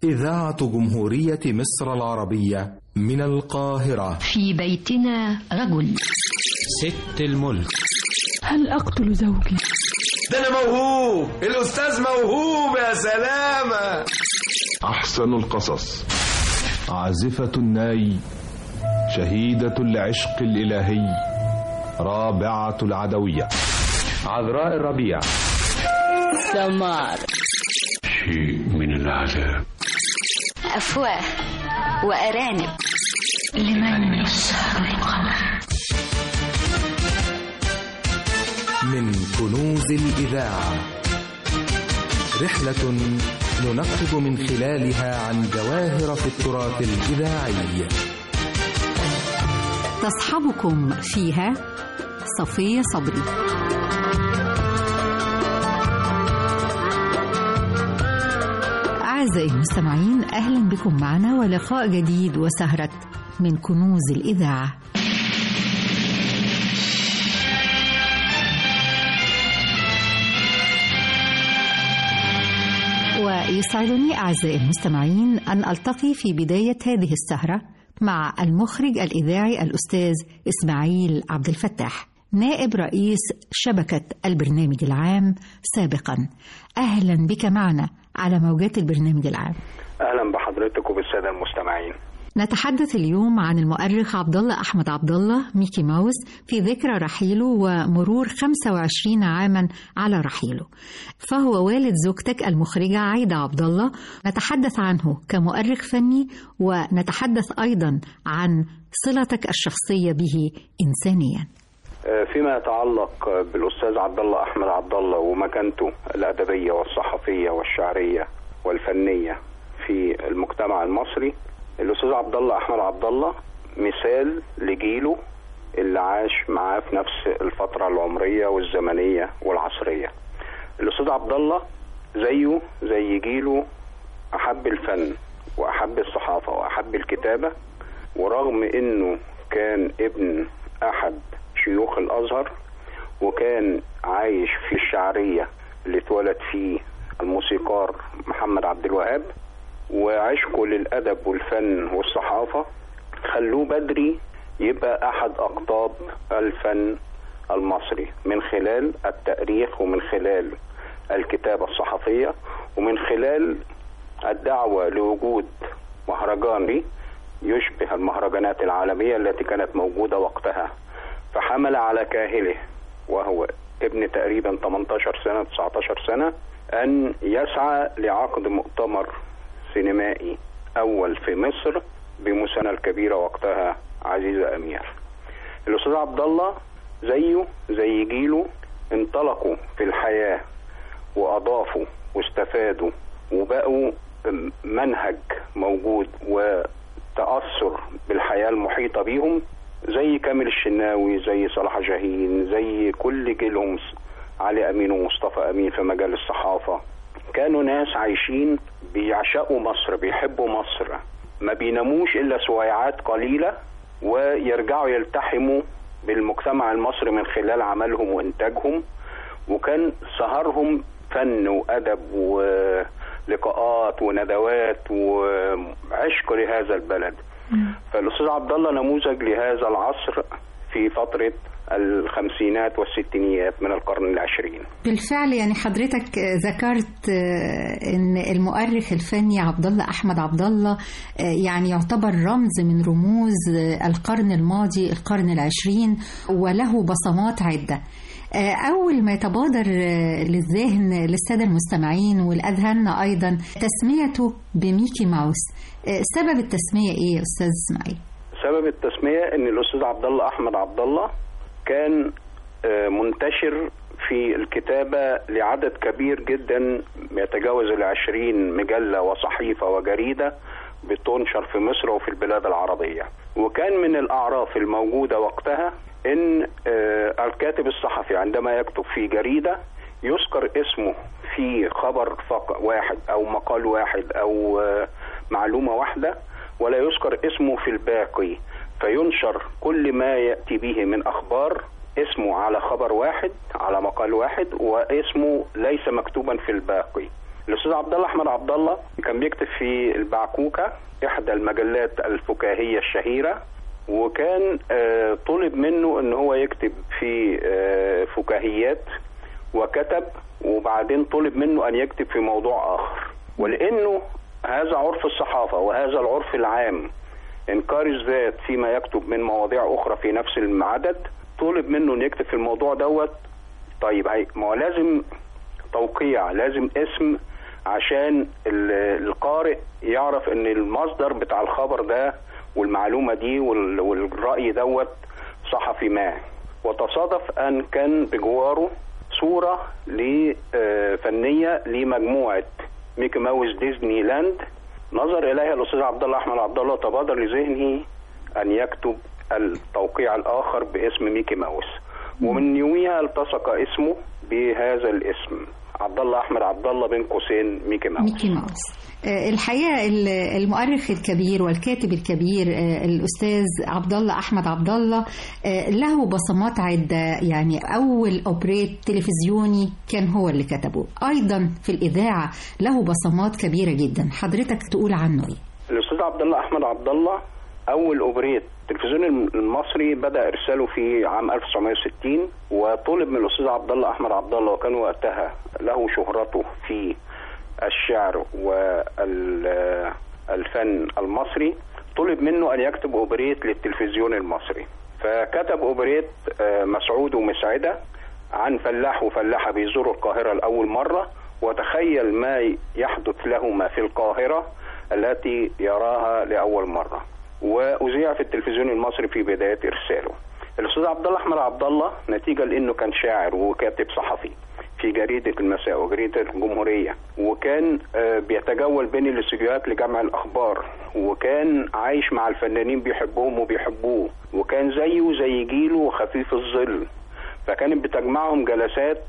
إذاعة جمهورية مصر العربية من القاهرة في بيتنا رجل ست الملك هل أقتل زوجي؟ ده أنا موهوب الأستاذ موهوب يا سلامة أحسن القصص عازفة الناي شهيدة العشق الإلهي رابعة العدوية عذراء الربيع سمار شيء من العذاب أفواه وأرانب لمن يسهر القمر من كنوز الإذاعة رحلة ننقب من خلالها عن جواهر في التراث الإذاعي تصحبكم فيها صفية صبري أعزائي المستمعين أهلا بكم معنا ولقاء جديد وسهرة من كنوز الإذاعة ويسعدني أعزائي المستمعين أن ألتقي في بداية هذه السهرة مع المخرج الإذاعي الأستاذ إسماعيل عبد الفتاح نائب رئيس شبكة البرنامج العام سابقا أهلا بك معنا على موجات البرنامج العام أهلا بحضرتك وبالسادة المستمعين نتحدث اليوم عن المؤرخ عبد الله احمد عبد الله ميكي ماوس في ذكرى رحيله ومرور 25 عاما على رحيله. فهو والد زوجتك المخرجه عايده عبد الله نتحدث عنه كمؤرخ فني ونتحدث ايضا عن صلتك الشخصيه به انسانيا. فيما يتعلق بالاستاذ عبد الله احمد عبد الله ومكانته الادبيه والصحفيه والشعريه والفنيه في المجتمع المصري الاستاذ عبد الله احمد عبد الله مثال لجيله اللي عاش معاه في نفس الفتره العمريه والزمنيه والعصريه الاستاذ عبد الله زيه زي جيله احب الفن واحب الصحافه واحب الكتابه ورغم انه كان ابن احد شيوخ الازهر وكان عايش في الشعريه اللي اتولد فيه الموسيقار محمد عبد الوهاب وعشقه للأدب والفن والصحافة خلوه بدري يبقى أحد أقطاب الفن المصري من خلال التأريخ ومن خلال الكتابة الصحفية ومن خلال الدعوة لوجود مهرجاني يشبه المهرجانات العالمية التي كانت موجودة وقتها فحمل على كاهله وهو ابن تقريبا 18 سنة 19 سنة أن يسعى لعقد مؤتمر سينمائي أول في مصر بمسنة الكبيرة وقتها عزيزة أمير الأستاذ عبد الله زيه زي جيله انطلقوا في الحياة وأضافوا واستفادوا وبقوا منهج موجود وتأثر بالحياة المحيطة بيهم زي كامل الشناوي زي صلاح جاهين زي كل جيلهم علي أمين ومصطفى أمين في مجال الصحافة كانوا ناس عايشين بيعشقوا مصر بيحبوا مصر ما بيناموش الا سويعات قليله ويرجعوا يلتحموا بالمجتمع المصري من خلال عملهم وانتاجهم وكان سهرهم فن وادب ولقاءات وندوات وعشق لهذا البلد فالاستاذ عبد الله نموذج لهذا العصر في فتره الخمسينات والستينيات من القرن العشرين بالفعل يعني حضرتك ذكرت ان المؤرخ الفني عبد الله احمد عبد الله يعني يعتبر رمز من رموز القرن الماضي القرن العشرين وله بصمات عده أول ما يتبادر للذهن للسادة المستمعين والأذهان أيضا تسميته بميكي ماوس سبب التسمية إيه يا أستاذ إسماعيل؟ سبب التسمية أن الأستاذ عبد الله أحمد عبد الله كان منتشر في الكتابة لعدد كبير جدا يتجاوز العشرين مجلة وصحيفة وجريدة بتنشر في مصر وفي البلاد العربية وكان من الأعراف الموجودة وقتها أن الكاتب الصحفي عندما يكتب في جريدة يذكر اسمه في خبر واحد أو مقال واحد أو معلومة واحدة ولا يذكر اسمه في الباقي فينشر كل ما يأتي به من أخبار اسمه على خبر واحد على مقال واحد واسمه ليس مكتوبا في الباقي الاستاذ عبد الله احمد عبد الله كان بيكتب في البعكوكه احدى المجلات الفكاهيه الشهيره وكان آه، طلب منه ان هو يكتب في آه، فكاهيات وكتب وبعدين طلب منه ان يكتب في موضوع اخر ولانه هذا عرف الصحافه وهذا العرف العام انكار الذات فيما يكتب من مواضيع اخرى في نفس العدد طلب منه ان يكتب في الموضوع دوت طيب هي ما هو لازم توقيع لازم اسم عشان ال- القارئ يعرف ان المصدر بتاع الخبر ده والمعلومه دي وال- والراي دوت صحفي ما وتصادف ان كان بجواره صوره لفنيه لمجموعه ميكي ماوس ديزني لاند نظر اليها الاستاذ عبد الله احمد عبد الله تبادر لذهنه ان يكتب التوقيع الاخر باسم ميكي ماوس ومن يومها التصق اسمه بهذا الاسم عبد الله احمد عبد الله بين قوسين ميكي ماوس ميكي ماوس آه، الحقيقه ال- المؤرخ الكبير والكاتب الكبير آه، الاستاذ عبد الله احمد عبد الله آه، له بصمات عده يعني اول اوبريت تلفزيوني كان هو اللي كتبه ايضا في الاذاعه له بصمات كبيره جدا حضرتك تقول عنه ايه الاستاذ عبد الله احمد عبد الله اول اوبريت التلفزيون المصري بدا ارساله في عام 1960 وطلب من الاستاذ عبد الله احمد عبد الله وكان وقتها له شهرته في الشعر والفن المصري طلب منه ان يكتب اوبريت للتلفزيون المصري فكتب اوبريت آه، مسعود ومسعده عن فلاح وفلاحه بيزوروا القاهره لاول مره وتخيل ما يحدث لهما في القاهره التي يراها لاول مره واذيع في التلفزيون المصري في بدايه ارساله الاستاذ عبد الله احمد عبد الله نتيجه لانه كان شاعر وكاتب صحفي في جريدة المساء وجريدة الجمهورية وكان آه، بيتجول بين الاستديوهات لجمع الأخبار وكان عايش مع الفنانين بيحبهم وبيحبوه وكان زيه زي جيله وخفيف الظل فكانت بتجمعهم جلسات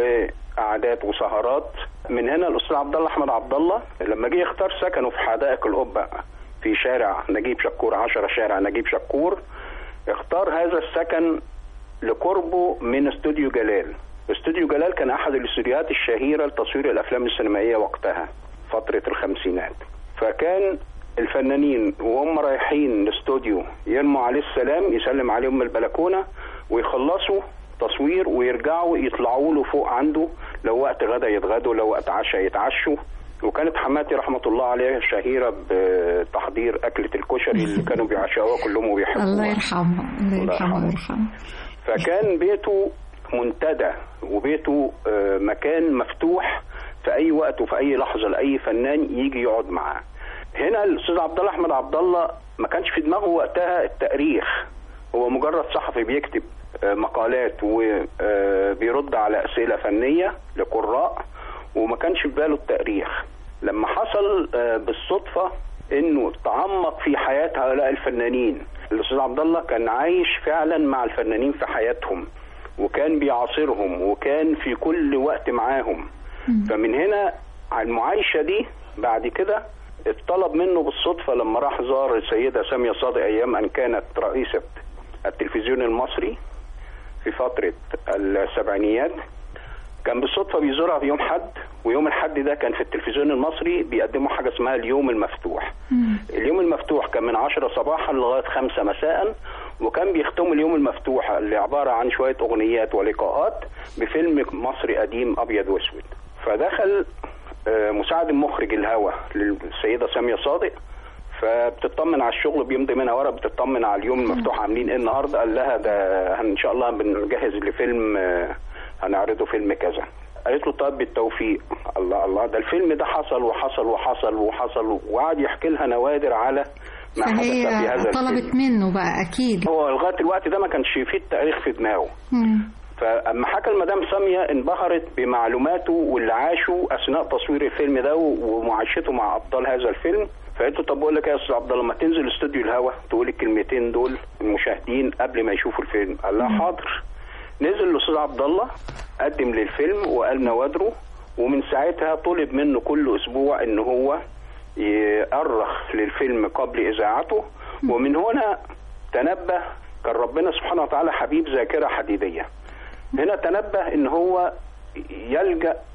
وقعدات وسهرات من هنا الأستاذ عبد الله أحمد عبد الله لما جه يختار سكنه في حدائق القبة في شارع نجيب شكور عشرة شارع نجيب شكور اختار هذا السكن لقربه من استوديو جلال استوديو جلال كان احد الاستوديوهات الشهيره لتصوير الافلام السينمائيه وقتها فتره الخمسينات فكان الفنانين وهم رايحين الاستوديو يرموا عليه السلام يسلم عليهم من البلكونه ويخلصوا تصوير ويرجعوا يطلعوا له فوق عنده لو وقت غدا يتغدوا لو وقت عشاء يتعشوا وكانت حماتي رحمه الله عليها شهيره بتحضير اكله الكشري اللي كانوا بيعشقوها كلهم وبيحبوها الله يرحمه الله يرحمه ويرحمه فكان بيته منتدى وبيته آه، مكان مفتوح في اي وقت وفي اي لحظه لاي فنان يجي يقعد معاه هنا الاستاذ عبد الله احمد عبد الله ما كانش في دماغه وقتها التاريخ هو مجرد صحفي بيكتب آه، مقالات وبيرد على اسئله فنيه لقراء وما كانش في باله التاريخ لما حصل آه، بالصدفه انه تعمق في حياه هؤلاء الفنانين الاستاذ عبد الله كان عايش فعلا مع الفنانين في حياتهم وكان بيعاصرهم وكان في كل وقت معاهم فمن هنا على المعايشه دي بعد كده اتطلب منه بالصدفه لما راح زار السيده ساميه صادق ايام ان كانت رئيسه التلفزيون المصري في فتره السبعينيات كان بالصدفه بيزورها في يوم حد ويوم الحد ده كان في التلفزيون المصري بيقدموا حاجه اسمها اليوم المفتوح اليوم المفتوح كان من 10 صباحا لغايه 5 مساء وكان بيختم اليوم المفتوح اللي عباره عن شويه اغنيات ولقاءات بفيلم مصري قديم ابيض واسود فدخل آه، مساعد المخرج الهوى للسيده ساميه صادق فبتطمن على الشغل بيمضي منها ورق بتطمن على اليوم المفتوح عاملين ايه النهارده قال لها ده ان شاء الله بنجهز لفيلم آه، هنعرضه فيلم كذا قالت له طيب بالتوفيق الله الله ده الفيلم ده حصل وحصل وحصل وحصل وقعد يحكي لها نوادر على ما حدث في فهي هذا طلبت الفيلم منه بقى اكيد هو لغايه الوقت ده ما كانش فيه التاريخ في دماغه مم. فاما حكى المدام ساميه انبهرت بمعلوماته واللي عاشه اثناء تصوير الفيلم ده ومعايشته مع ابطال هذا الفيلم فقلت له طب بقول لك إيه يا استاذ عبد الله ما تنزل استوديو الهوا تقول الكلمتين دول المشاهدين قبل ما يشوفوا الفيلم قال لها حاضر نزل الاستاذ عبد الله قدم للفيلم وقال نوادره ومن ساعتها طلب منه كل اسبوع ان هو يأرخ للفيلم قبل اذاعته ومن هنا تنبه كان ربنا سبحانه وتعالى حبيب ذاكره حديديه هنا تنبه ان هو يلجا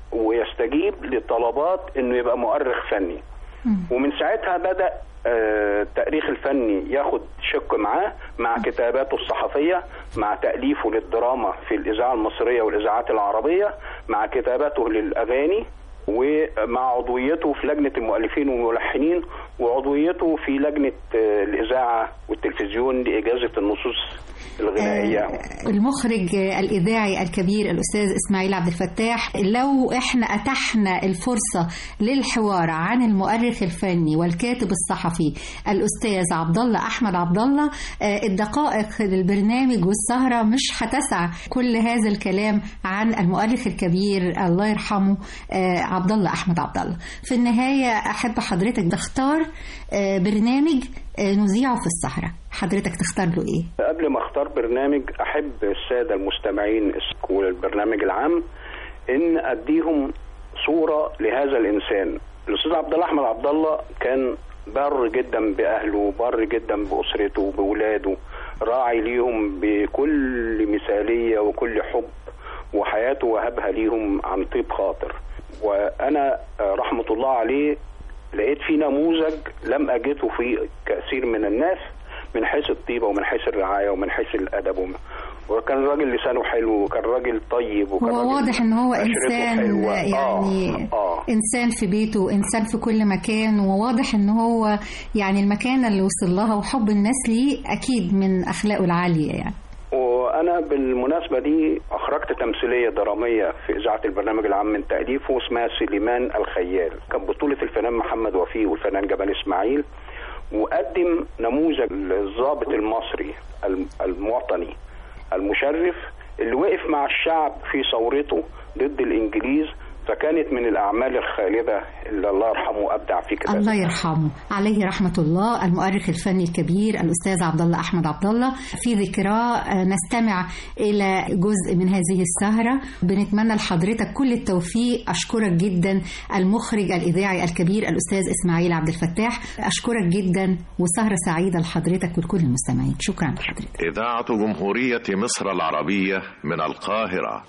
ويستجيب لطلبات انه يبقى مؤرخ فني ومن ساعتها بدا آه، التاريخ الفني ياخد شق معاه مع كتاباته الصحفيه مع تاليفه للدراما في الاذاعه المصريه والاذاعات العربيه مع كتاباته للاغاني ومع عضويته في لجنه المؤلفين والملحنين وعضويته في لجنه آه، الاذاعه والتلفزيون لاجازه النصوص الغنائيه المخرج الإذاعي الكبير الأستاذ إسماعيل عبد الفتاح لو إحنا أتحنا الفرصة للحوار عن المؤرخ الفني والكاتب الصحفي الأستاذ عبد الله أحمد عبد الله آه، الدقائق للبرنامج والسهرة مش هتسع كل هذا الكلام عن المؤرخ الكبير الله يرحمه آه، عبد الله أحمد عبد الله في النهاية أحب حضرتك تختار آه، برنامج آه، نذيعه في السهرة حضرتك تختار له إيه؟ قبل ما اختار برنامج احب الساده المستمعين والبرنامج العام ان اديهم صوره لهذا الانسان الاستاذ عبد الله احمد عبد الله كان بر جدا باهله بر جدا باسرته باولاده راعي ليهم بكل مثاليه وكل حب وحياته وهبها ليهم عن طيب خاطر وانا آه، رحمه الله عليه لقيت فيه نموذج لم اجده في كثير من الناس من حيث الطيبه ومن حيث الرعايه ومن حيث الادب وم- وكان راجل لسانه حلو وكان راجل طيب وكان هو راجل واضح ان هو عشرته انسان حلوة. يعني آه. آه. انسان في بيته وانسان في كل مكان وواضح ان هو يعني المكانه اللي وصل لها وحب الناس ليه اكيد من اخلاقه العاليه يعني وانا بالمناسبه دي اخرجت تمثيليه دراميه في اذاعه البرنامج العام من تاليفه اسمها سليمان الخيال كان بطوله الفنان محمد وفيه والفنان جمال اسماعيل وقدم نموذج للضابط المصري الم- المواطني المشرف اللي وقف مع الشعب في ثورته ضد الانجليز فكانت من الاعمال الخالده اللي الله يرحمه ابدع في كتابه الله يرحمه عليه رحمه الله المؤرخ الفني الكبير الاستاذ عبد الله احمد عبد الله في ذكراه آه، نستمع الى جزء من هذه السهره بنتمنى لحضرتك كل التوفيق اشكرك جدا المخرج الاذاعي الكبير الاستاذ اسماعيل عبد الفتاح اشكرك جدا وسهره سعيده لحضرتك ولكل المستمعين شكرا لحضرتك إذاعة جمهورية مصر العربية من القاهرة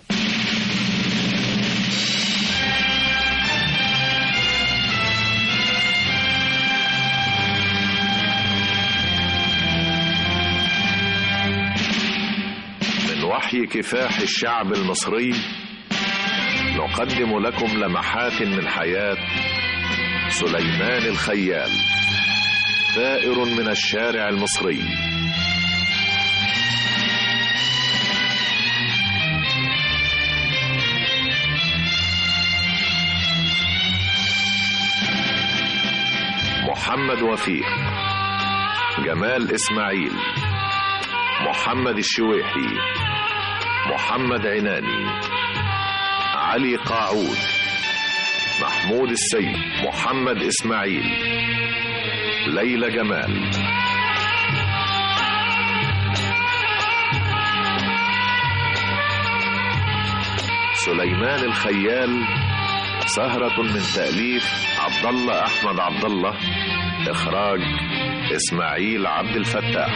من وحي كفاح الشعب المصري نقدم لكم لمحات من حياة سليمان الخيال ثائر من الشارع المصري محمد وفيق جمال اسماعيل محمد الشويحي محمد عناني علي قاعود محمود السيد محمد اسماعيل ليلى جمال سليمان الخيال سهرة من تأليف عبد الله أحمد عبد الله إخراج إسماعيل عبد الفتاح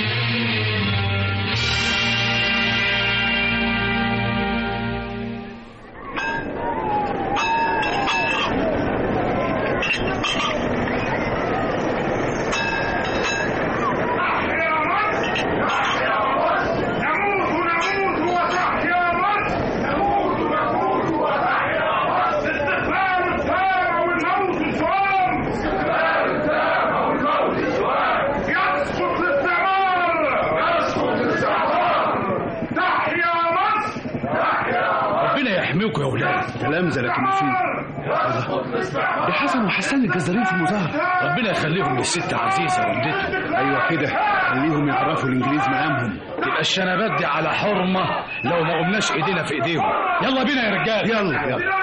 ربنا يحميكم يا ولاد تلامذة لكن مفيد ده حسن وحسن الجزارين في المظاهرة ربنا يخليهم للست عزيزة والدته أيوة كده خليهم يعرفوا الإنجليز مقامهم تبقى الشنبات دي على حرمة لو ما قمناش ايدينا في ايديهم يلا بينا يا رجال يلا يلا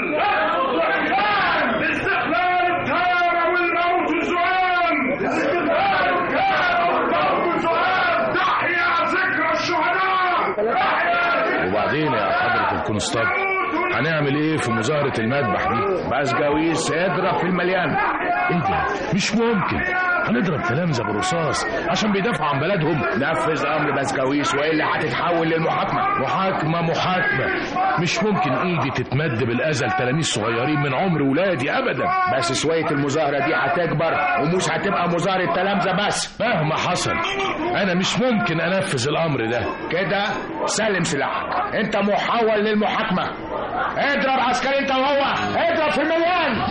استقلال الثارة والموت زوان استقلال الثارة والموت زوان تحيا ذكرى الشهداء تحيا ذكرى وبعدين يا حضرة الكونستابل هنعمل ايه في مظاهرة المذبح دي؟ بس جويس اضرب في المليان ايه ده؟ مش ممكن هنضرب تلامذة بالرصاص عشان بيدافعوا عن بلدهم نفذ امر بسكويس والا هتتحول للمحاكمه محاكمة محاكمة مش ممكن ايدي تتمد بالاذى لتلاميذ صغيرين من عمر ولادي ابدا بس شويه المظاهره دي هتكبر ومش هتبقى مظاهره تلامذه بس مهما حصل انا مش ممكن انفذ الامر ده كده سلم سلاحك انت محول للمحاكمه اضرب عسكري انت وهو اضرب في المليان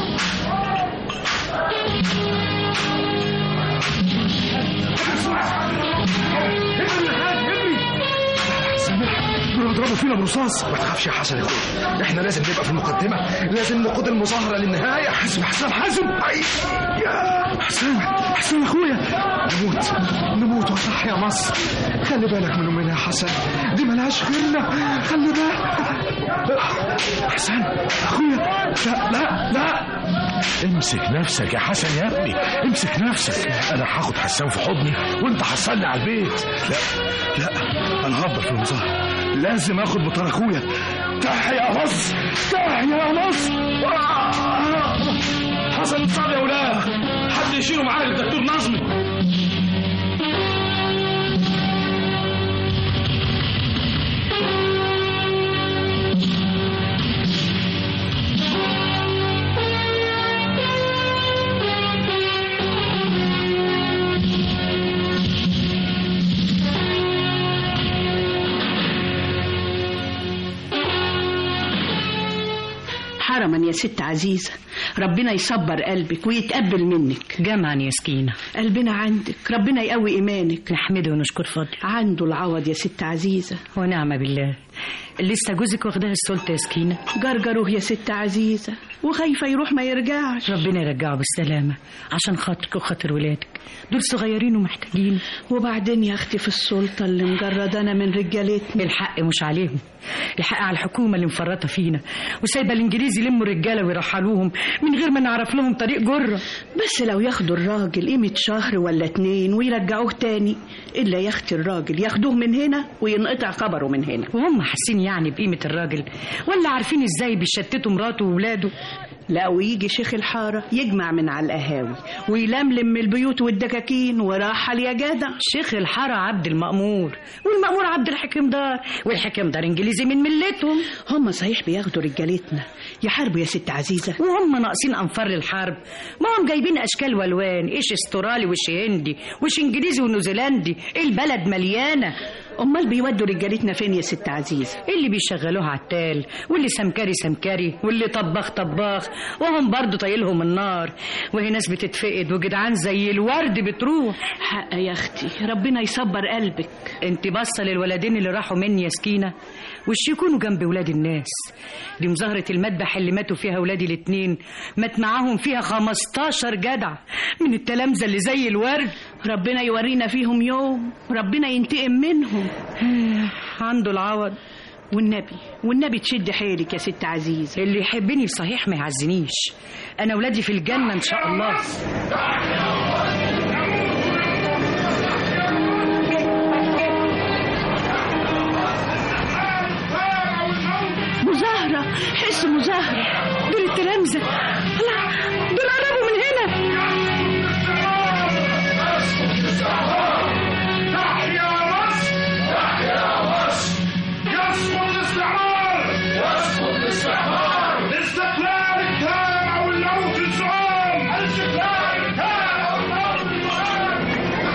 بيضربوا فينا برصاص ما تخافش يا حسن يا اخويا احنا لازم نبقى في المقدمه لازم نقود المظاهره للنهايه حسن حسن حسن أي. يا حسن حسن يا اخويا نموت نموت وصح يا مصر خلي بالك من امنا يا حسن دي ملهاش غيرنا خلي بالك حسن اخويا لا لا لا امسك نفسك يا حسن يا ابني امسك نفسك انا هاخد حسان في حضني وانت حصلني على البيت لا لا انا هفضل في المظاهره لازم اخد بطار اخويا تحيا يا مصر تحيا يا مصر حسن اتصاب يا ولاد حد يشيله معايا للدكتور نظمي حرما يا ست عزيزة ربنا يصبر قلبك ويتقبل منك جمعا يا سكينة قلبنا عندك ربنا يقوي إيمانك نحمده ونشكر فضله عنده العوض يا ست عزيزة ونعم بالله لسه جوزك واخدها السلطة يا سكينة جرجره يا ست عزيزة وخايفة يروح ما يرجعش ربنا يرجعه بالسلامة عشان خاطرك وخاطر ولادك دول صغيرين ومحتاجين وبعدين يا أختي في السلطة اللي مجردنا من رجالتنا الحق مش عليهم الحق على الحكومة اللي مفرطة فينا وسايبة الإنجليز يلموا الرجالة ويرحلوهم من غير ما نعرف لهم طريق جرة بس لو ياخدوا الراجل قيمة شهر ولا اتنين ويرجعوه تاني إلا يا أختي الراجل ياخدوه من هنا وينقطع خبره من هنا وهم حاسين يعني بقيمة الراجل ولا عارفين ازاي بيشتتوا مراته وولاده لا ويجي شيخ الحارة يجمع من على القهاوي ويلملم من البيوت والدكاكين ورحل يا جدع شيخ الحارة عبد المأمور والمأمور عبد الحكيم دار والحكيم دار انجليزي من ملتهم هم صحيح بياخدوا رجالتنا يحاربوا يا ست عزيزة وهم ناقصين أنفار للحرب ما هم جايبين أشكال والوان إيش استرالي وإيش هندي وإيش إنجليزي ونيوزيلندي البلد مليانة امال بيودوا رجالتنا فين يا ست عزيزه اللي بيشغلوها عتال واللي سمكري سمكري واللي طباخ طباخ وهم برضو طايلهم النار وهي ناس بتتفقد وجدعان زي الورد بتروح حق يا اختي ربنا يصبر قلبك انت باصه للولدين اللي راحوا مني يا سكينه وش يكونوا جنب ولاد الناس دي مظاهرة المذبح اللي ماتوا فيها ولادي الاتنين مات معاهم فيها 15 جدع من التلامذة اللي زي الورد ربنا يورينا فيهم يوم ربنا ينتقم منهم عنده العوض والنبي والنبي تشد حيلك يا ست عزيزة اللي يحبني صحيح ما يعزنيش أنا ولادي في الجنة إن شاء الله مظاهرة حس مظاهرة دول التلامذة لا دول قربوا من هنا تحيا مصر تحيا مصر يسقط الاستعمار يسقط الاستعمار الاستقلال التام او الموت الزعام الاستقلال التام او الموت الزعام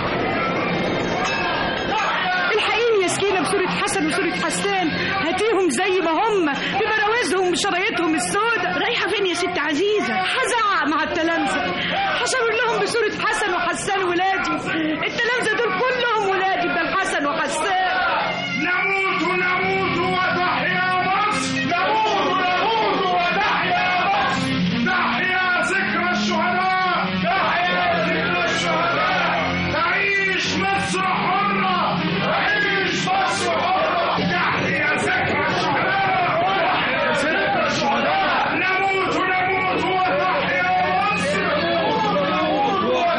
الحقيني يا سكينة بصورة حسن وصورة حسان هاتيهم زي ما هم ببراوزهم بشرايطهم السوداء رايحة فين يا ست عزيزة هزعق مع التلامذة هشاور لهم بصورة حسن وحسان ولادي التلامذة دول كلهم ولادي بل حسن وحسان نموت نموت وتحيا مصر نموت نموت وتحيا مصر تحيا ذكرى الشهداء تحيا ذكرى الشهداء تعيش مصر حرة تعيش مصر حرة تحيا ذكرى الشهداء تحيا ذكرى الشهداء نموت نموت وتحيا مصر نموت نموت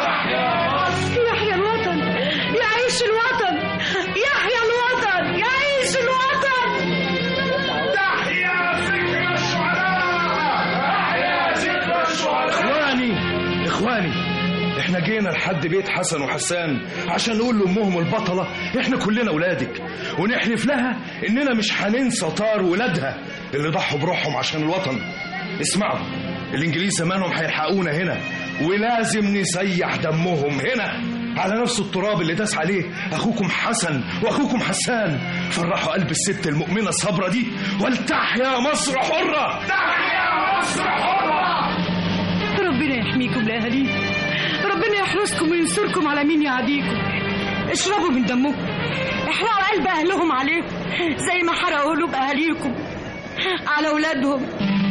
احنا جينا لحد بيت حسن وحسان عشان نقول لامهم البطله احنا كلنا ولادك ونحلف لها اننا مش هننسى طار ولادها اللي ضحوا بروحهم عشان الوطن اسمعوا الانجليز زمانهم هيلحقونا هنا ولازم نسيح دمهم هنا على نفس التراب اللي داس عليه اخوكم حسن واخوكم حسان فرحوا قلب الست المؤمنه الصبره دي ولتحيا مصر حره تحيا مصر حره ربنا يحميكم لأهاليكم ربنا يحرسكم وينصركم على مين يعاديكم اشربوا من دمهم احرقوا قلب أهلهم عليكم زي ما حرقوا قلوب أهاليكم على أولادهم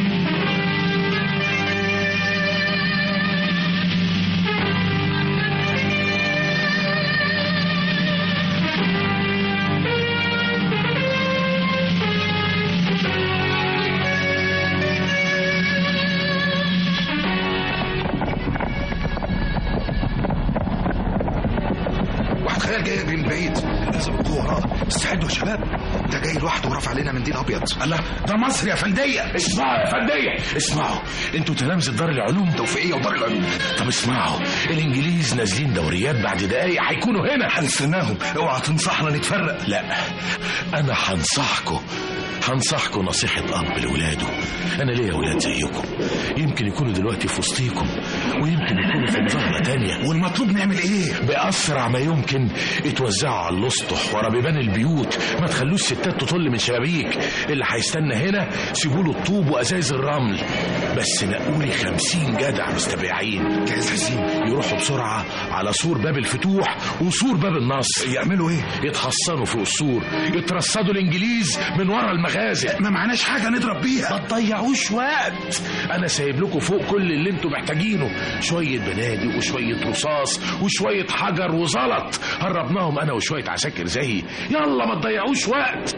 واحد خيال جاي يجري من بعيد لازم القوه وراه استعدوا يا شباب ده جاي لوحده ورافع علينا منديل ابيض الله ده مصر يا فندية اسمعوا يا فندية اسمعوا انتوا تلامذة دار العلوم توفيقية ودار العلوم طب اسمعوا الانجليز نازلين دوريات بعد دقايق هيكونوا هنا هنستناهم اوعى تنصحنا نتفرق لا انا هنصحكم هنصحكم نصيحة أب لولاده أنا ليا أولاد زيكم يمكن يكونوا دلوقتي في وسطيكم ويمكن يكونوا في مظاهرة تانية والمطلوب نعمل إيه؟ بأسرع ما يمكن اتوزعوا على الأسطح ورا بيبان البيوت ما تخلوش ستات تطل من شبابيك اللي هيستنى هنا سيبوا له الطوب وأزايز الرمل بس نقولي خمسين جدع مستبيعين جاهزين يروحوا بسرعة على سور باب الفتوح وسور باب النصر يعملوا ايه؟ يتحصنوا فوق السور يترصدوا الانجليز من ورا المغازل ما معناش حاجة نضرب بيها ما تضيعوش وقت انا سايب لكم فوق كل اللي انتم محتاجينه شوية بنادق وشوية رصاص وشوية حجر وزلط هربناهم انا وشوية عساكر زيي يلا ما تضيعوش وقت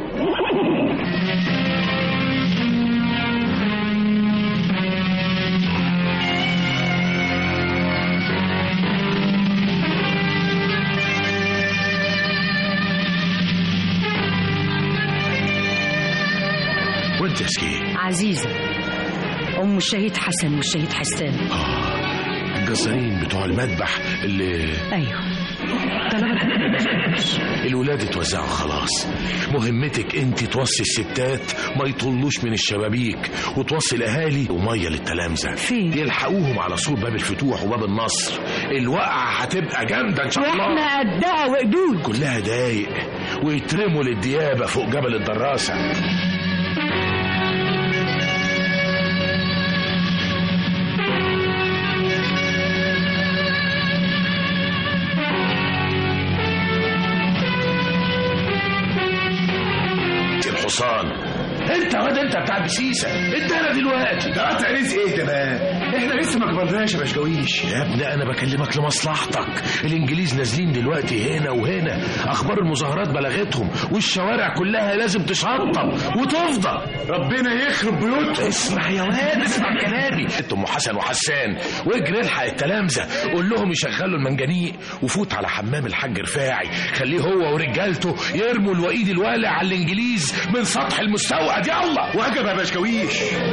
وانت يا سكين عزيزة أم الشهيد حسن والشهيد حسان الجزارين بتوع المذبح اللي أيوه الولاد اتوزعوا خلاص مهمتك انت توصي الستات ما يطلوش من الشبابيك وتوصي الاهالي وميه للتلامذه فين يلحقوهم على سور باب الفتوح وباب النصر الوقعه هتبقى جامده ان شاء الله واحنا قدها وقدود كلها دايق ويترموا للديابه فوق جبل الدراسه الحصان انت واد انت بتاع بسيسه انت انا دلوقتي ده قطع رزق ايه ده بقى؟ احنا لسه ما كبرناش يا بشكويش يا ابني انا بكلمك لمصلحتك الانجليز نازلين دلوقتي هنا وهنا اخبار المظاهرات بلغتهم والشوارع كلها لازم تشطب وتفضى ربنا يخرب بيوتهم اسمع يا واد اسمع كلامي انت ام حسن وحسان واجري الحق التلامذه قول لهم يشغلوا المنجنيق وفوت على حمام الحاج رفاعي خليه هو ورجالته يرموا الوئيد الوالع على الانجليز من سطح المستوعب يلا وجب يا بشكويش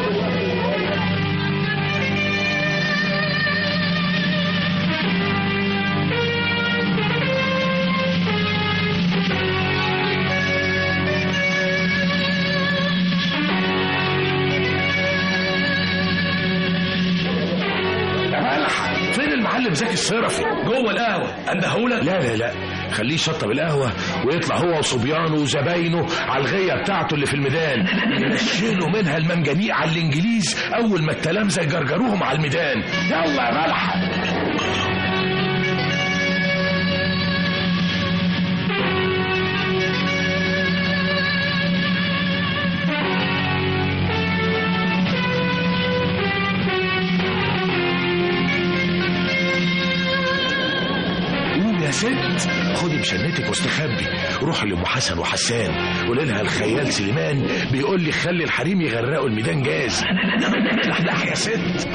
يا ملح فين المعلم زكي الصرفي جوه القهوه اندهولك لا لا لا خليه يشطب القهوة ويطلع هو وصبيانه وزباينه على الغية بتاعته اللي في الميدان ينشلوا منها المنجنيق على الإنجليز أول ما التلامذة يجرجروهم على الميدان يلا يا ملحة قوم يا ست خدي مشنتك واستخبي روحي لام حسن وحسان قولي لها الخيال سليمان بيقول لي خلي الحريم يغرقوا الميدان جاز لحلح يا ست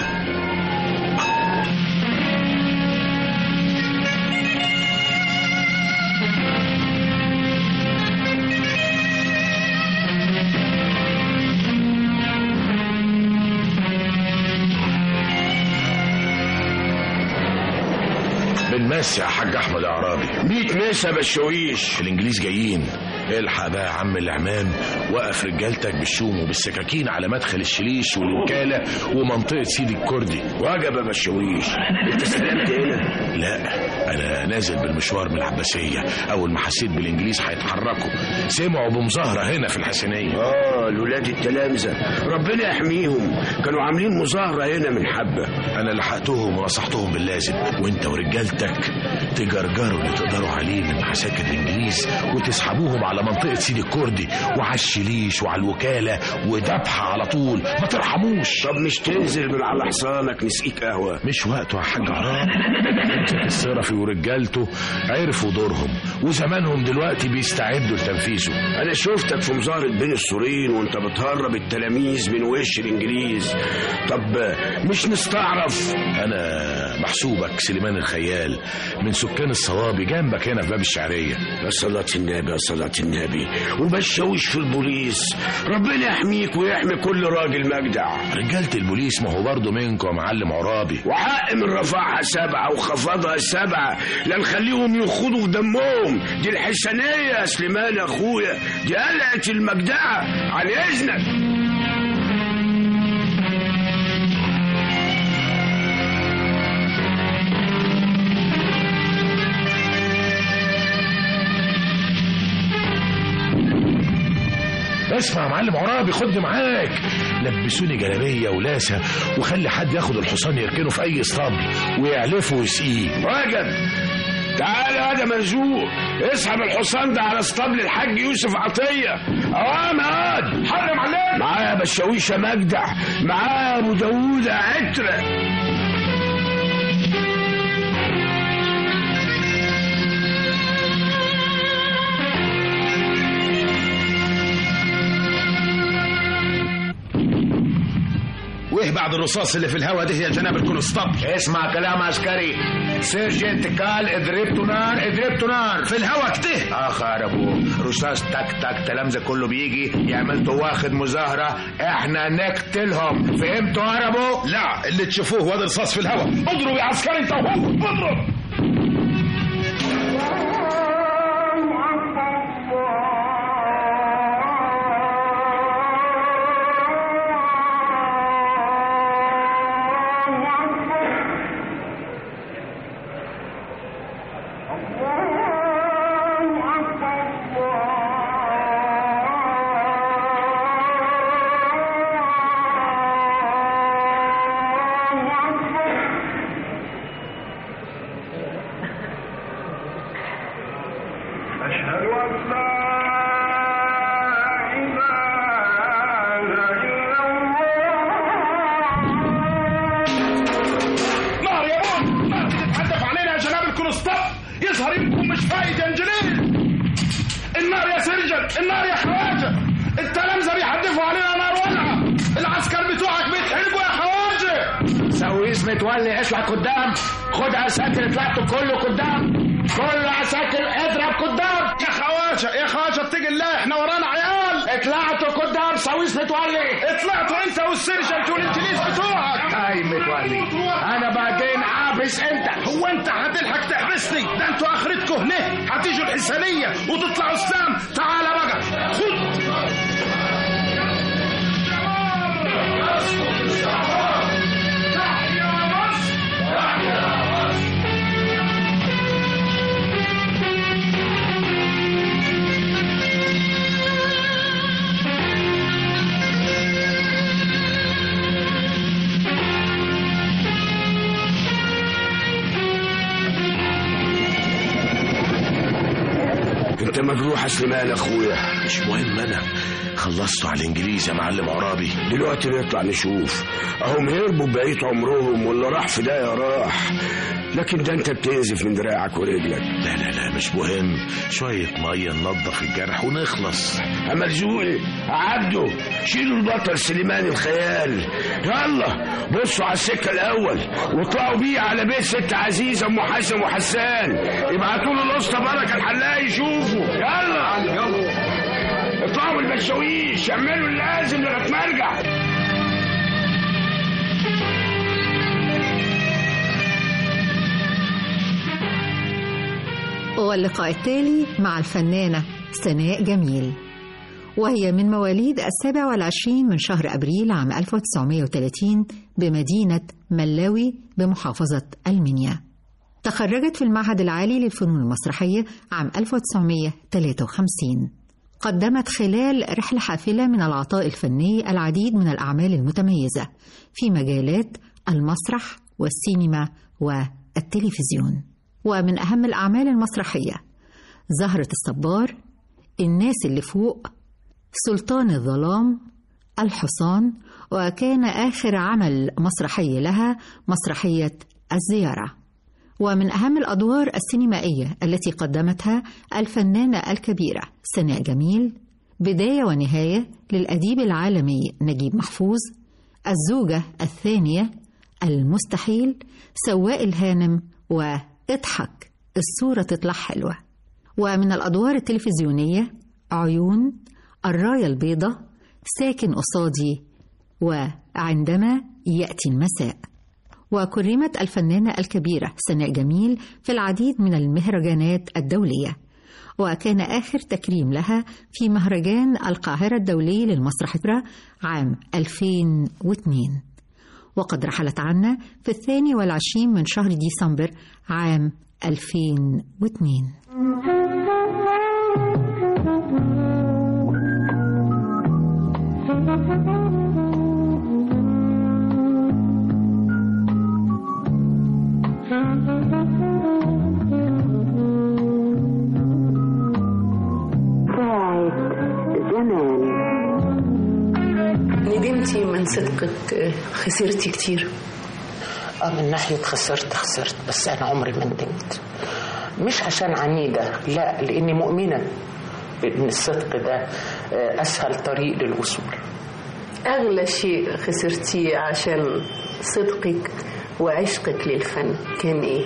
بنمسي يا حاج احمد يا عرابي 100 مسا بشويش الانجليز جايين الحق بقى يا عم الاعمام وقف رجالتك بالشوم وبالسكاكين على مدخل الشليش والوكاله ومنطقه سيدي الكردي وجب يا بشويش انت استلمت هنا لا انا نازل بالمشوار من العباسيه اول ما حسيت بالانجليز هيتحركوا سمعوا بمظاهره هنا في الحسينيه اه الولاد التلامذه ربنا يحميهم كانوا عاملين مظاهره هنا من حبه انا لحقتهم ونصحتهم باللازم وانت ورجالتك تجرجروا اللي تقدروا عليه من عساكر الانجليز وتسحبوهم على منطقه سيدي الكردي وعلى الشليش وعلى الوكاله وذبحه على طول ما ترحموش طب مش تنزل من على حصانك نسقيك قهوه مش وقته يا حاج عراب الصرفي ورجالته عرفوا دورهم وزمانهم دلوقتي بيستعدوا لتنفيذه انا شفتك في مظاهره بين السورين وانت بتهرب التلاميذ من وش الانجليز طب مش نستعرف انا محسوبك سليمان الخيال من سكان الصوابي جنبك هنا في باب الشعريه يا صلاة النبي يا صلاة النبي وبشوش في البوليس ربنا يحميك ويحمي كل راجل مجدع رجالة البوليس ما هو برضه منكم يا معلم عرابي وحق من رفعها سبعة وخفضها سبعة لا نخليهم يخوضوا في دمهم دي الحسنية يا سليمان يا اخويا دي قلعة المجدعة على اذنك اسمع يا معلم عرابي خدني معاك لبسوني جلابيه ولاسه وخلي حد ياخد الحصان يركنه في اي اسطبل ويعلفه ويسقيه راجل تعال يا ده مرزوق اسحب الحصان ده على اسطبل الحاج يوسف عطيه اوام هاد حرم عليك معايا بشاويشه مجدع معايا ابو داوود عتره وايه بعد الرصاص اللي في الهوا ده يا جناب الكونستابل اسمع كلام عسكري سيرجنت قال اضربتوا نار اضربتوا نار في الهوا كده اخ يا ابو رصاص تك تك تلامذه كله بيجي يعمل واخد مظاهره احنا نقتلهم فهمتوا يا ابو لا اللي تشوفوه واد رصاص في الهوا اضرب يا عسكري انت وهو اضرب نار يا بون نار تتحدف علينا يا جناب الكونستاب يظهر انكم مش فايد يا انجليل النار يا سرجن النار يا خواجه التلامذه بيحدفوا علينا نار ولعه العسكر بتوعك بيتحرقوا يا خواجه سويس متولي اطلع قدام خد عساكر طلعتوا كله قدام كل عساكر اضرب قدام يا خواجه يا خواجه اتقي الله احنا ورانا عيال اطلعتوا قدام سويس متولي اطلعتوا انت والسرجنت والانجليز بتوعك هاي متولي انا بعدين عابس انت هو انت هتلحق تحبسني ده انتوا اخرتكم هنا هتيجوا الحسانيه وتطلعوا السام تعال بقى خد انت مجروح يا سليمان يا اخويا مش مهم انا خلصتوا على الانجليز يا معلم عرابي دلوقتي نطلع نشوف اهم هربوا بقية عمرهم واللي راح في ده يا راح لكن ده انت بتنزف من دراعك ورجلك لا لا لا مش مهم شوية مية ننضف الجرح ونخلص اما رزوقي عبده شيلوا البطل سليمان الخيال يلا بصوا على السكة الأول واطلعوا بيه على بيت ست عزيزة أم حسن وحسان ابعتوا له الأسطى بركة الحلاق يشوفوا يلا يلا اطلعوا بالبشاويش اعملوا اللازم لغاية ما ارجع واللقاء التالي مع الفنانة سناء جميل وهي من مواليد السابع والعشرين من شهر أبريل عام 1930 بمدينة ملاوي بمحافظة المنيا تخرجت في المعهد العالي للفنون المسرحية عام 1953 قدمت خلال رحلة حافلة من العطاء الفني العديد من الأعمال المتميزة في مجالات المسرح والسينما والتلفزيون ومن أهم الأعمال المسرحية زهرة الصبار الناس اللي فوق سلطان الظلام الحصان وكان آخر عمل مسرحي لها مسرحية الزيارة ومن أهم الأدوار السينمائية التي قدمتها الفنانة الكبيرة سناء جميل بداية ونهاية للأديب العالمي نجيب محفوظ الزوجة الثانية المستحيل سواق الهانم واضحك الصورة تطلع حلوة ومن الأدوار التلفزيونية عيون الراية البيضة ساكن قصادي وعندما يأتي المساء وكرمت الفنانة الكبيرة سناء جميل في العديد من المهرجانات الدولية وكان آخر تكريم لها في مهرجان القاهرة الدولي للمسرح عام 2002 وقد رحلت عنا في الثاني والعشرين من شهر ديسمبر عام 2002 ندمتي من صدقك خسرتي كتير اه من ناحية خسرت خسرت بس أنا عمري ما ندمت مش عشان عنيدة لا لأني مؤمنة بأن الصدق ده أسهل طريق للوصول أغلى شيء خسرتيه عشان صدقك وعشقك للفن كان إيه؟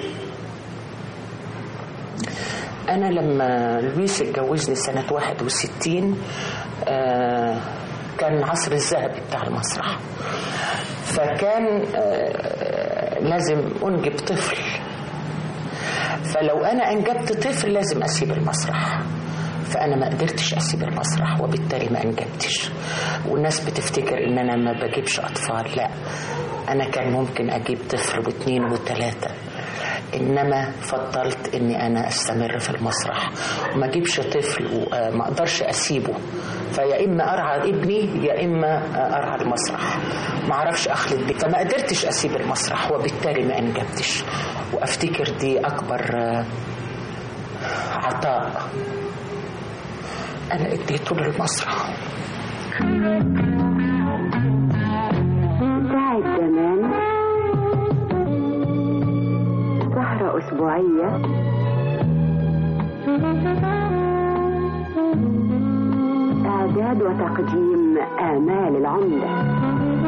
أنا لما لويس اتجوزني سنة 61 آه كان العصر الذهبي بتاع المسرح فكان آه لازم أنجب طفل فلو أنا أنجبت طفل لازم أسيب المسرح فأنا ما قدرتش أسيب المسرح وبالتالي ما أنجبتش والناس بتفتكر إن أنا ما بجيبش أطفال لا أنا كان ممكن أجيب طفل واثنين وثلاثة انما فضلت اني انا استمر في المسرح وما اجيبش طفل وما اقدرش اسيبه فيا اما ارعى ابني يا اما ارعى المسرح ما اعرفش اخلط بيه فما قدرتش اسيب المسرح وبالتالي ما انجبتش وافتكر دي اكبر عطاء انا اديته للمسرح ساعة زمان سهرة أسبوعية إعداد وتقديم آمال العمدة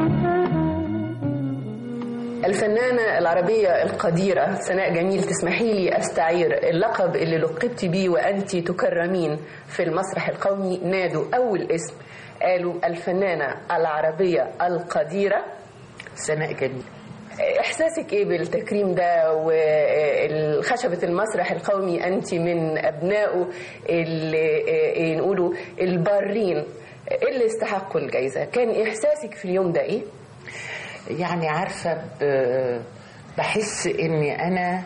الفنانة العربية القديرة سناء جميل تسمحي لي أستعير اللقب اللي لقبت بيه وأنت تكرمين في المسرح القومي نادوا أول اسم قالوا الفنانة العربية القديرة سناء جميل احساسك ايه بالتكريم ده وخشبة المسرح القومي انت من ابنائه اللي نقولوا البارين اللي استحقوا الجائزة كان احساسك في اليوم ده ايه يعني عارفة بحس اني انا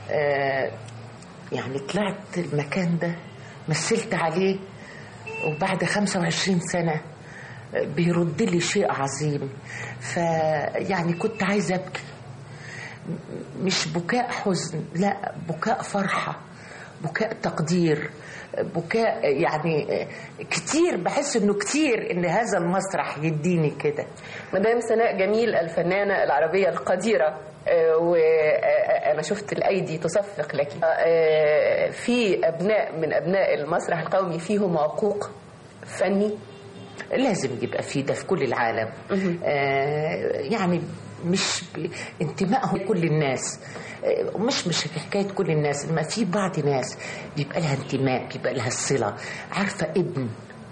يعني طلعت المكان ده مثلت عليه وبعد 25 سنة بيرد لي شيء عظيم فيعني كنت عايزه ابكي مش بكاء حزن لا بكاء فرحه بكاء تقدير بكاء يعني كتير بحس انه كتير ان هذا المسرح يديني كده مدام سناء جميل الفنانه العربيه القديره وانا شفت الايدي تصفق لك في ابناء من ابناء المسرح القومي فيهم عقوق فني لازم يبقى في ده في كل العالم آه يعني مش انتمائهم لكل الناس آه مش مش حكايه كل الناس ما في بعض ناس بيبقى لها انتماء بيبقى لها الصله عارفه ابن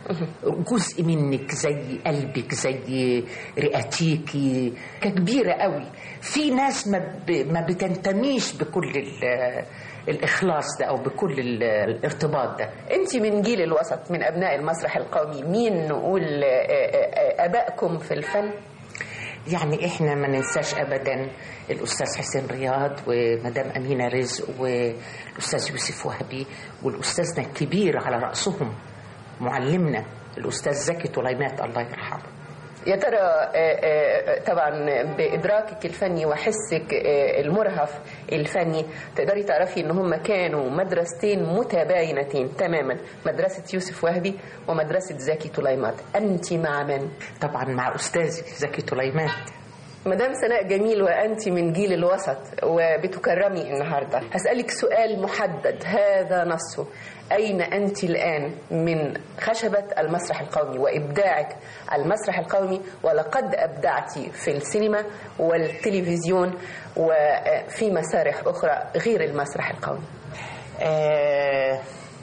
جزء منك زي قلبك زي رئتيكي كبيرة قوي في ناس ما, ب... ما بتنتميش بكل ال... الإخلاص ده أو بكل ال... الارتباط ده انت من جيل الوسط من ابناء المسرح القومي مين نقول آه، آه، آه، ابائكم في الفن يعني احنا ما ننساش ابدا الاستاذ حسين رياض ومدام امينه رزق والاستاذ يوسف وهبي والاستاذنا الكبير على راسهم معلمنا الاستاذ زكي طليمات الله يرحمه يا ترى آه، آه، طبعا بادراكك الفني وحسك آه، المرهف الفني تقدري تعرفي ان هم كانوا مدرستين متباينتين تماما مدرسه يوسف وهبي ومدرسه زكي طليمات انت مع من طبعا مع استاذي زكي طليمات مدام سناء جميل وانت من جيل الوسط وبتكرمي النهارده هسالك سؤال محدد هذا نصه اين انت الان من خشبه المسرح القومي وابداعك على المسرح القومي ولقد ابدعت في السينما والتلفزيون وفي مسارح اخرى غير المسرح القومي آه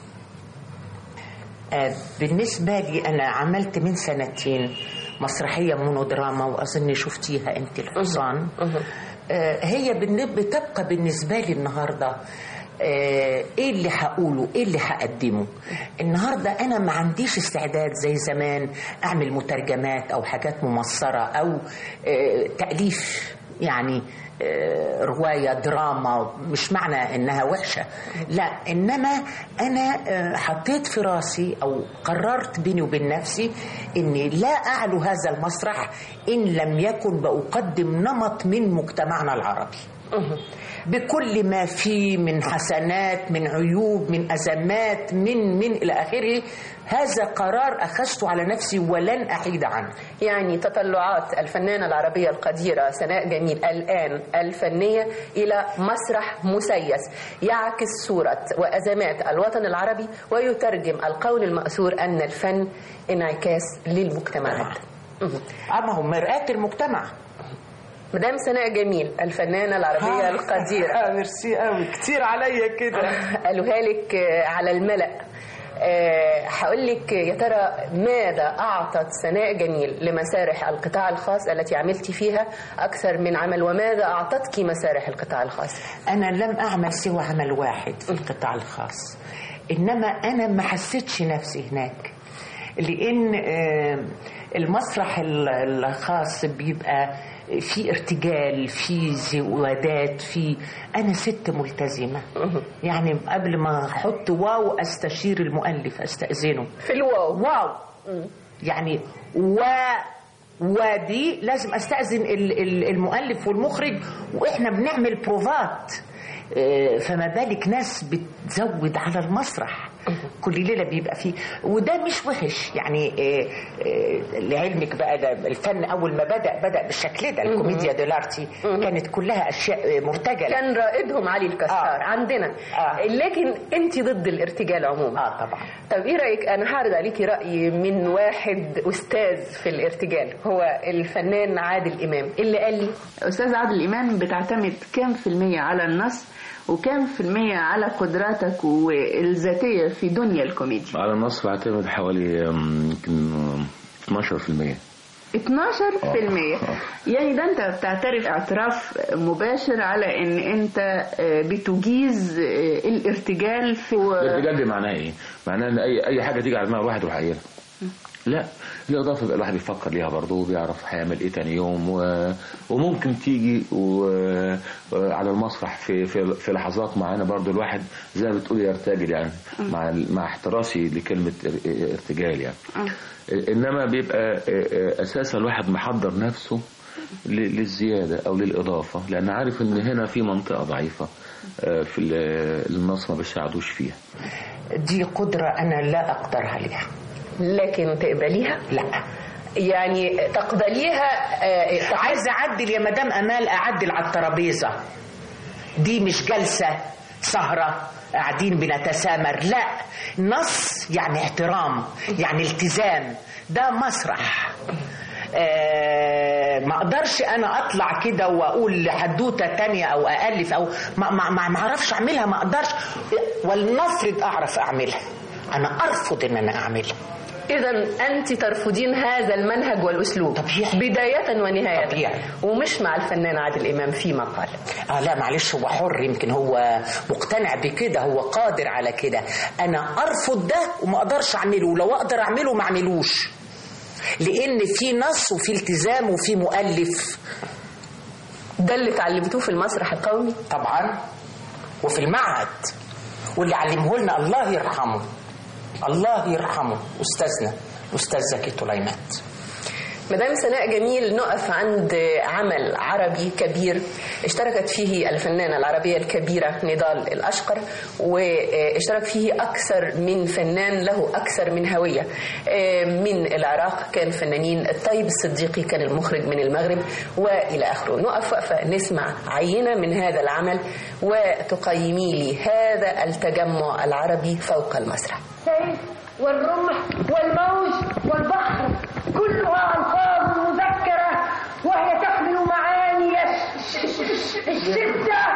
آه بالنسبة لي أنا عملت من سنتين مسرحية مونودراما وأظن شفتيها أنت الحصان آه هي بالن- بتبقى بالنسبة لي النهاردة آه ايه اللي هقوله ايه اللي هقدمه النهارده انا ما عنديش استعداد زي زمان اعمل مترجمات او حاجات ممصره او آه تاليف يعني آه، روايه دراما مش معنى انها وحشه لا انما انا آه، حطيت في راسي او قررت بيني وبين نفسي اني لا اعلو هذا المسرح ان لم يكن باقدم نمط من مجتمعنا العربي بكل ما فيه من حسنات من عيوب من أزمات من من إلى آخره هذا قرار أخذته على نفسي ولن أحيد عنه يعني تطلعات الفنانة العربية القديرة سناء جميل الآن الفنية إلى مسرح مسيس يعكس صورة وأزمات الوطن العربي ويترجم القول المأثور أن الفن انعكاس للمجتمعات أما هو مرآة المجتمع مدام سناء جميل الفنانة العربية آه. القديرة آه ميرسي قوي كتير عليا كده قالوها لك آه، على الملأ آه، هقول لك يا ترى ماذا أعطت سناء جميل لمسارح القطاع الخاص التي عملت فيها أكثر من عمل وماذا أعطتك مسارح القطاع الخاص أنا لم أعمل سوى عمل واحد في القطاع الخاص إنما أنا ما حسيتش نفسي هناك لأن آه، المسرح ال- الخاص بيبقى في ارتجال في زوادات في أنا ست ملتزمة يعني قبل ما أحط واو أستشير المؤلف أستأذنه في الواو واو يعني و ودي لازم استاذن ال- ال- المؤلف والمخرج واحنا بنعمل بروفات آه، فما بالك ناس بتزود على المسرح كل ليله بيبقى فيه وده مش وحش يعني آه، آه، لعلمك بقى ده الفن اول ما بدا بدا بالشكل ده الكوميديا دولارتي كانت كلها اشياء مرتجله كان رائدهم علي الكسار آه. عندنا آه. لكن انت ضد الارتجال عموما اه طبعا طب ايه رايك انا هعرض عليكي راي من واحد استاذ في الارتجال هو الفنان عادل امام اللي قال لي أستاذ عادل إمام بتعتمد كام في المية على النص وكام في المية على قدراتك والذاتية في دنيا الكوميديا على النص بعتمد حوالي أم، يمكن أم، 12% 12 في المية يعني ده انت بتعترف اعتراف مباشر على ان انت آه، بتجيز آه، الارتجال في الارتجال دي معناها ايه؟ معناها ان اي اي حاجه تيجي على دماغ الواحد يروح قايلها لا الإضافة بقى الواحد بيفكر ليها برضه وبيعرف هيعمل إيه تاني يوم و... وممكن تيجي و... على المسرح في في, في لحظات معينة برضه الواحد زي ما بتقول يرتجل يعني مع مع احتراسي لكلمة ار- ارتجال يعني إنما بيبقى أساسا الواحد محضر نفسه ل- للزيادة أو للإضافة لأن عارف إن هنا في منطقة ضعيفة آه، في ال- النص ما بيساعدوش فيها دي قدره انا لا اقدر عليها لكن تقبليها لا يعني تقبليها آه، عايزه اعدل يا مدام امال اعدل على الترابيزه دي مش جلسه سهره قاعدين بنتسامر لا نص يعني احترام يعني التزام ده مسرح آه ما اقدرش انا اطلع كده واقول حدوته تانية او الف او ما ما ما ما اعرفش اعملها ما اقدرش ولنفرض اعرف اعملها انا ارفض ان انا اعملها إذا أنت ترفضين هذا المنهج والأسلوب بداية ونهاية طبيعي. ومش مع الفنان عادل إمام فيما قال اه لا معلش هو حر يمكن هو مقتنع بكده هو قادر على كده انا ارفض ده وما اقدرش اعمله ولو اقدر اعمله ما اعملوش لان في نص وفي التزام وفي مؤلف ده اللي اتعلمتوه في المسرح القومي طبعا وفي المعهد واللي علمه لنا الله يرحمه الله يرحمه استاذنا الاستاذ زكي طليمات مدام سناء جميل نقف عند عمل عربي كبير اشتركت فيه الفنانة العربية الكبيرة نضال الأشقر واشترك فيه أكثر من فنان له أكثر من هوية من العراق كان فنانين الطيب الصديقي كان المخرج من المغرب وإلى آخره نقف وقفة نسمع عينة من هذا العمل وتقيمي لي هذا التجمع العربي فوق المسرح السيف والرمح والموج والبحر كلها ألفاظ مذكرة وهي تحمل معاني الشدة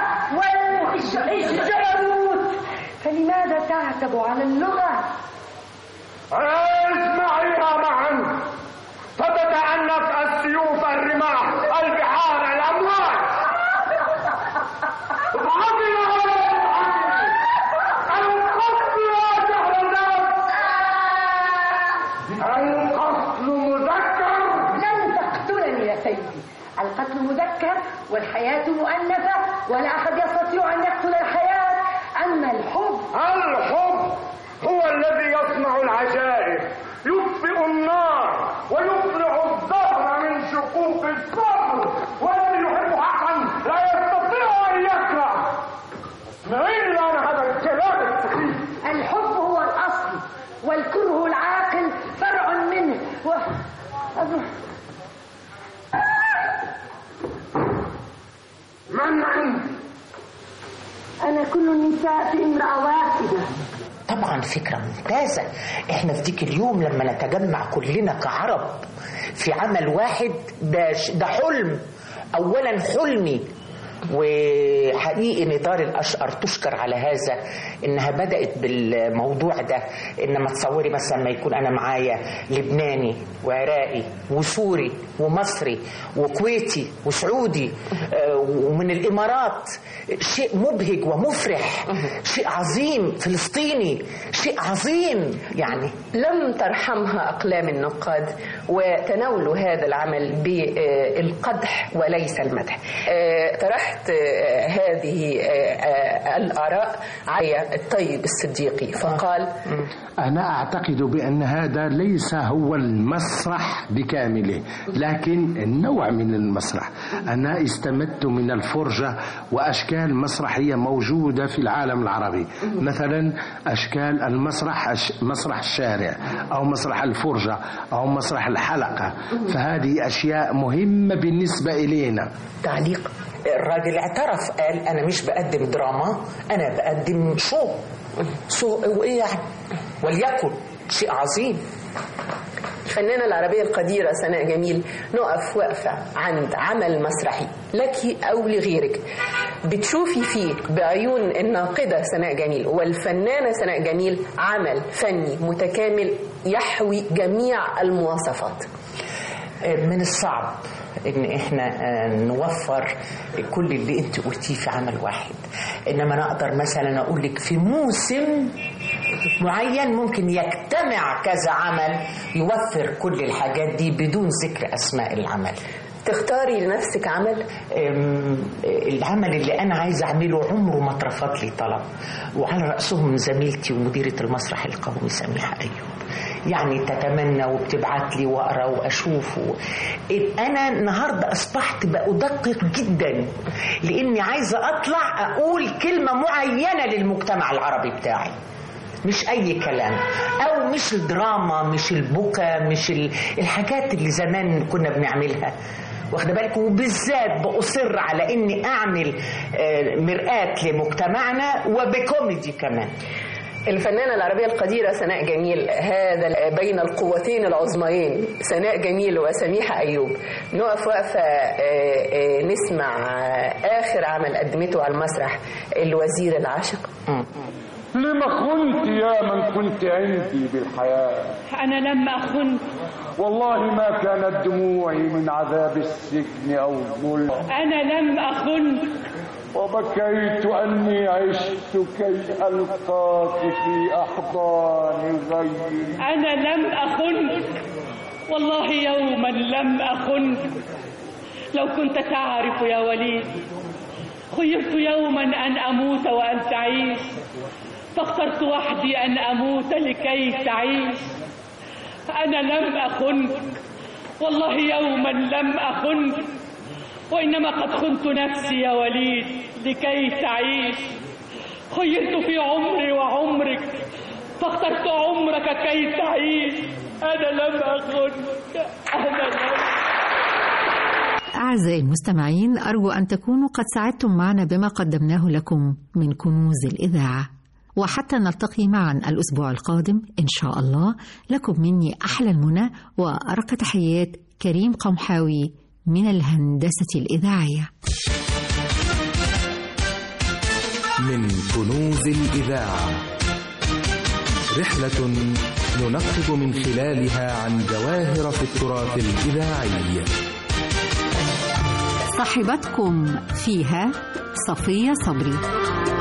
والجبروت فلماذا تعتب على اللغة؟ اسمعيها معا فتتأنف السيوف الرماح البحار الأمواج اضحكي يا ولد القتل يا شهر الناس القتل مذكر لن تقتلني يا سيدي القتل مذكر والحياة مؤنثة ولا أحد يستطيع أن يقتل الحياة أما الحب الحب هو الذي يصنع العجائب يطفئ النار ويطلع الظهر من شقوق الصبر والذي يحب حقا لا يستطيع ان يكره اسمعين الان هذا الكلام السخيف الحب هو الأصل والكره العاقل فرع منه و... من عندي أنا كل النساء في امرأة واحدة طبعا فكرة ممتازة احنا في ديك اليوم لما نتجمع كلنا كعرب في عمل واحد ده, ده حلم اولا حلمي وحقيقي نضال الاشقر تشكر على هذا انها بدات بالموضوع ده انما تصوري مثلا ما يكون انا معايا لبناني وعراقي وسوري ومصري وكويتي وسعودي آه، ومن الامارات شيء مبهج ومفرح شيء عظيم فلسطيني شيء عظيم يعني لم ترحمها أقلام النقاد وتناولوا هذا العمل بالقدح وليس المدح آه، طرحت آه، هذه آه، الآراء على الطيب الصديقي فقال أنا أعتقد بأن هذا ليس هو المسرح بكامله لكن النوع من المسرح أنا استمدت من الفرجة وأشكال مسرحية موجودة في العالم العربي مثلا أشكال المسرح مسرح الشارع أو مسرح الفرجة أو مسرح الحلقة فهذه أشياء مهمة بالنسبة إلينا تعليق الراجل اعترف قال انا مش بقدم دراما انا بقدم شو شو وايه يعني وليكن شيء عظيم الفنانة العربية القديرة سناء جميل نقف وقفة عند عمل مسرحي لك أو لغيرك بتشوفي فيه بعيون الناقدة سناء جميل والفنانة سناء جميل عمل فني متكامل يحوي جميع المواصفات من الصعب ان احنا آه، نوفر كل اللي انت قلتيه في عمل واحد انما انا اقدر مثلا اقول لك في موسم معين ممكن يجتمع كذا عمل يوفر كل الحاجات دي بدون ذكر اسماء العمل تختاري لنفسك عمل أم، العمل اللي انا عايزه اعمله عمره ما اترفض لي طلب وعلى راسهم زميلتي ومديره المسرح القومي سميحه ايوب يعني تتمنى وبتبعت لي واقرا واشوف و... انا النهارده اصبحت بادقق جدا لاني عايزه اطلع اقول كلمه معينه للمجتمع العربي بتاعي مش اي كلام او مش الدراما مش البكا مش ال- الحاجات اللي زمان كنا بنعملها واخده بالك وبالذات باصر على اني اعمل آه، مرآة لمجتمعنا وبكوميدي كمان الفنانة العربية القديرة سناء جميل هذا بين القوتين العظميين سناء جميل وسميحة أيوب نقف وقفة آه، آه، نسمع آه، آخر عمل قدمته على المسرح الوزير العاشق لما خنت يا من كنت عندي بالحياة أنا لم أخن والله ما كانت دموعي من عذاب السجن أو الظلم أنا لم أخن وبكيت أني عشت كي ألقاك في أحضان غيري أنا لم أخن والله يوما لم أخن لو كنت تعرف يا وليد خيرت يوما أن أموت وأن تعيش فاخترت وحدي أن أموت لكي تعيش أنا لم أخن والله يوما لم أخن وإنما قد خنت نفسي يا وليد لكي تعيش خيرت في عمري وعمرك فاخترت عمرك كي تعيش أنا لم أخنك أنا لم أعزائي المستمعين أرجو أن تكونوا قد سعدتم معنا بما قدمناه لكم من كنوز الإذاعة وحتى نلتقي معا الأسبوع القادم إن شاء الله لكم مني أحلى المنى وأرق تحيات كريم قمحاوي من الهندسة الإذاعية من كنوز الإذاعة رحلة ننقب من خلالها عن جواهر في التراث الإذاعي صاحبتكم فيها صفية صبري